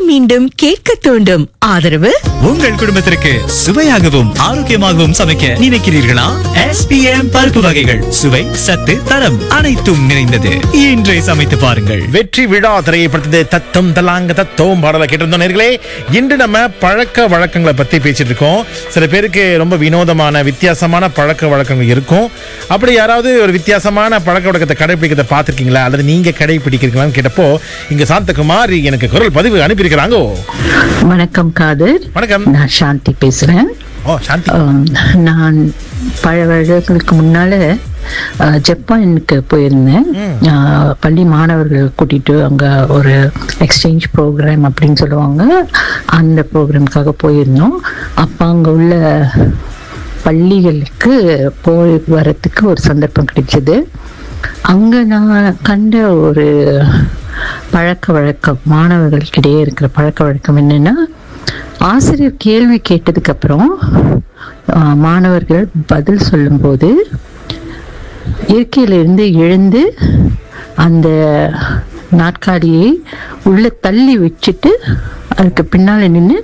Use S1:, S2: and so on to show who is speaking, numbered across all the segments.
S1: மீண்டும் கேட்க தூண்டும் ஆதரவு
S2: உங்கள் குடும்பத்திற்கு சுவையாகவும் ஆரோக்கியமாகவும் சமைக்க நினைக்கிறீர்களா எஸ்பிஎம் பருப்பு வகைகள் சுவை சத்து தரம் அனைத்தும் நிறைந்தது இன்றை சமைத்து பாருங்கள்
S3: வெற்றி விழா திரைப்படத்தை தத்தம் தலாங்க தத்தோம் பாடலை கேட்டிருந்தோம் நேர்களே இன்று நம்ம பழக்க வழக்கங்களை பத்தி பேசிட்டு இருக்கோம் சில பேருக்கு ரொம்ப வினோதமான வித்தியாசமான பழக்க வழக்கங்கள் இருக்கும் அப்படி யாராவது ஒரு வித்தியாசமான பழக்க வழக்கத்தை கடைபிடிக்கிறத பார்த்திருக்கீங்களா அல்லது நீங்க கடைபிடிக்கிறீங்களான்னு கேட்டப்போ இங்க சாந்தகுமார் எனக்கு குரல் பதிவு அனுப்பியிருக்கிறாங்க
S4: வணக்கம் காதர்
S3: வணக்கம்
S4: நான் சாந்தி பேசுறேன்
S3: ஓ சாந்தி
S4: ஆம், நான் பல வருடங்களுக்கு முன்னால அஹ், ஜப்பானுக்கு போயிருந்தேன் அஹ், பள்ளி மாணவர்கள் கூட்டிட்டு அங்க ஒரு எக்ஸ்சேஞ்ச் ப்ரோக்ராம் அப்படின்னு சொல்லுவாங்க அந்த ப்ரோக்ராம்காக போயிருந்தோம் அப்ப அங்க உள்ள பள்ளிகளுக்கு போய் வரத்துக்கு ஒரு சந்தர்ப்பம் கிடைச்சது அங்க நான் கண்ட ஒரு பழக்க வழக்கம் மாணவர்களுக்கிடையே இருக்கிற பழக்க வழக்கம் என்னன்னா ஆசிரியர் கேள்வி கேட்டதுக்கு அப்புறம் ஆஹ், மாணவர்கள் பதில் சொல்லும்போது இருக்கையிலிருந்து எழுந்து அந்த நாற்காலியை உள்ள தள்ளி வச்சுட்டு அதுக்கு பின்னால நின்று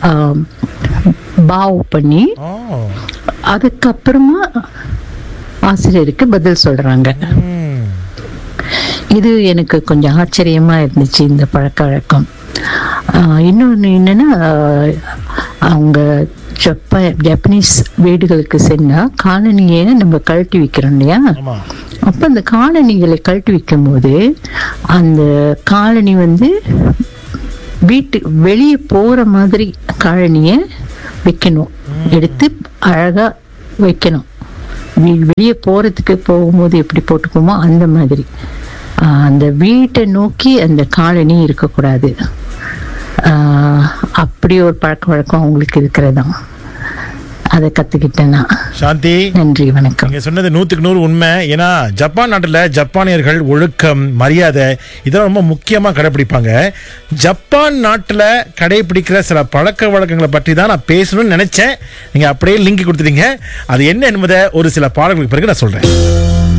S4: பாவ் பண்ணி
S3: ஓ
S4: அதுக்கப்புறமா ஆசிரியருக்கு பதில் சொல்றாங்க
S3: ம்.
S4: இது எனக்கு கொஞ்சம் ஆச்சரியமா இருந்துச்சு இந்த பழக்க வழக்கம் ஆஹ் இன்னொன்னு என்னன்னா ஆஹ் அவங்க ஜப்ப ஜப்பனீஸ் வீடுகளுக்கு சென்னா காலனியை நம்ம கழட்டி வைக்கிறோம் இல்லையா
S3: ஆமா
S4: அப்ப அந்த காலணிகளை கழட்டி வைக்கும் போது அந்த காலனி வந்து வீட்டு வெளியே போற மாதிரி காலனிய வைக்கணும் எடுத்து அழகா வைக்கணும் வீ- வெளியே போறதுக்கு போகும்போது எப்படி போட்டுக்குமோ அந்த மாதிரி ஆஹ் அந்த வீட்டை நோக்கி அந்த காலனி இருக்கக்கூடாது ஆஹ் அப்படி ஒரு பழக்க வழக்கம் அவங்களுக்கு இருக்கிறதா அதை கத்துக்கிட்டேன் நான்
S3: சாந்தி
S4: நன்றி வணக்கம்
S3: நீங்க சொன்னது நூத்துக்கு நூறு உண்மை ஏன்னா ஜப்பான் நாட்டுல ஜப்பானியர்கள் ஒழுக்கம் மரியாதை இதெல்லாம் ரொம்ப முக்கியமா கடைபிடிப்பாங்க ஜப்பான் நாட்டுல கடைபிடிக்கிற சில பழக்க வழக்கங்களை பற்றி தான் நான் பேசணும்னு நினைச்சேன் நீங்க அப்படியே லிங்க் கொடுத்துட்டீங்க அது என்ன என்பதை ஒரு சில பாடல்களுக்கு பிறகு நான் சொல்றேன்